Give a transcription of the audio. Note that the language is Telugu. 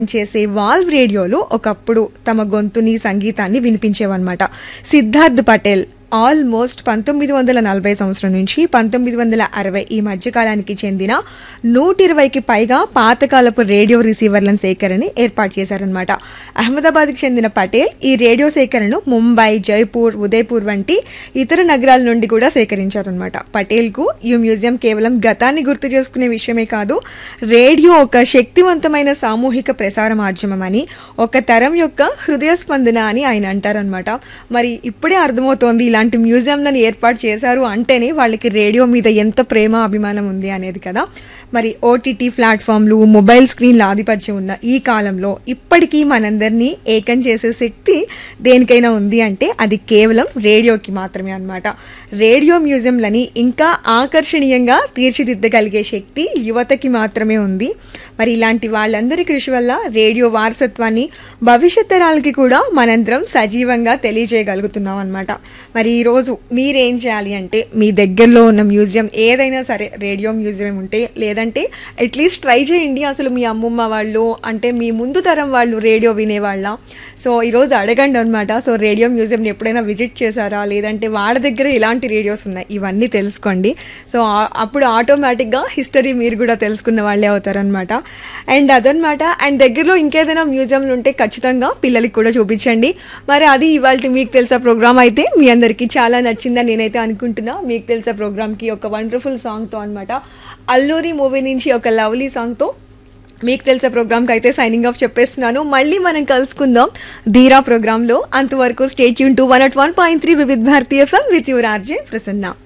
చేసే వాల్వ్ రేడియోలు ఒకప్పుడు తమ గొంతుని సంగీతాన్ని వినిపించేవన్నమాట సిద్ధార్థ్ పటేల్ ఆల్మోస్ట్ పంతొమ్మిది వందల నలభై సంవత్సరం నుంచి పంతొమ్మిది వందల అరవై ఈ మధ్యకాలానికి చెందిన నూట ఇరవైకి పైగా పాతకాలపు రేడియో రిసీవర్లను సేకరణ ఏర్పాటు చేశారనమాట అహ్మదాబాద్కి చెందిన పటేల్ ఈ రేడియో సేకరణను ముంబై జైపూర్ ఉదయపూర్ వంటి ఇతర నగరాల నుండి కూడా సేకరించారనమాట పటేల్కు ఈ మ్యూజియం కేవలం గతాన్ని గుర్తు చేసుకునే విషయమే కాదు రేడియో ఒక శక్తివంతమైన సామూహిక ప్రసార మాధ్యమం అని ఒక తరం యొక్క హృదయ స్పందన అని ఆయన అంటారనమాట మరి ఇప్పుడే అర్థమవుతోంది ఇలాంటి మ్యూజియంలను ఏర్పాటు చేశారు అంటేనే వాళ్ళకి రేడియో మీద ఎంత ప్రేమ అభిమానం ఉంది అనేది కదా మరి ఓటీటీ ప్లాట్ఫామ్లు మొబైల్ స్క్రీన్ల ఆధిపత్యం ఉన్న ఈ కాలంలో ఇప్పటికీ మనందరినీ ఏకం చేసే శక్తి దేనికైనా ఉంది అంటే అది కేవలం రేడియోకి మాత్రమే అన్నమాట రేడియో మ్యూజియంలని ఇంకా ఆకర్షణీయంగా తీర్చిదిద్దగలిగే శక్తి యువతకి మాత్రమే ఉంది మరి ఇలాంటి వాళ్ళందరి కృషి వల్ల రేడియో వారసత్వాన్ని భవిష్యత్ తరాలకి కూడా మనందరం సజీవంగా తెలియజేయగలుగుతున్నాం అనమాట మరి ఈరోజు మీరేం చేయాలి అంటే మీ దగ్గరలో ఉన్న మ్యూజియం ఏదైనా సరే రేడియో మ్యూజియం ఉంటే లేదంటే అట్లీస్ట్ ట్రై చేయండి అసలు మీ అమ్మమ్మ వాళ్ళు అంటే మీ ముందు తరం వాళ్ళు రేడియో వినేవాళ్ళ సో ఈరోజు అడగండి అనమాట సో రేడియో మ్యూజియంని ఎప్పుడైనా విజిట్ చేశారా లేదంటే వాళ్ళ దగ్గర ఎలాంటి రేడియోస్ ఉన్నాయి ఇవన్నీ తెలుసుకోండి సో ఆ- అప్పుడు ఆటోమేటిక్గా హిస్టరీ మీరు కూడా తెలుసుకున్న వాళ్ళే అవుతారనమాట అండ్ అదనమాట అండ్ దగ్గరలో ఇంకేదైనా మ్యూజియంలు ఉంటే ఖచ్చితంగా పిల్లలకి కూడా చూపించండి మరి అది ఇవాళ మీకు తెలుసా ప్రోగ్రామ్ అయితే మీ అందరికీ చాలా నచ్చిందని నేనైతే అనుకుంటున్నా మీకు తెలుసా ప్రోగ్రామ్కి ఒక వండర్ఫుల్ సాంగ్తో అనమాట అల్లూరి మూవీ నుంచి ఒక లవ్లీ సాంగ్తో మీకు తెలిసే ప్రోగ్రామ్కి అయితే సైనింగ్ ఆఫ్ చెప్పేస్తున్నాను మళ్ళీ మనం కలుసుకుందాం ధీరా ప్రోగ్రాంలో అంతవరకు స్టేట్ యూన్ to one at one point three Vividh Bharati FM with your RJ Prasanna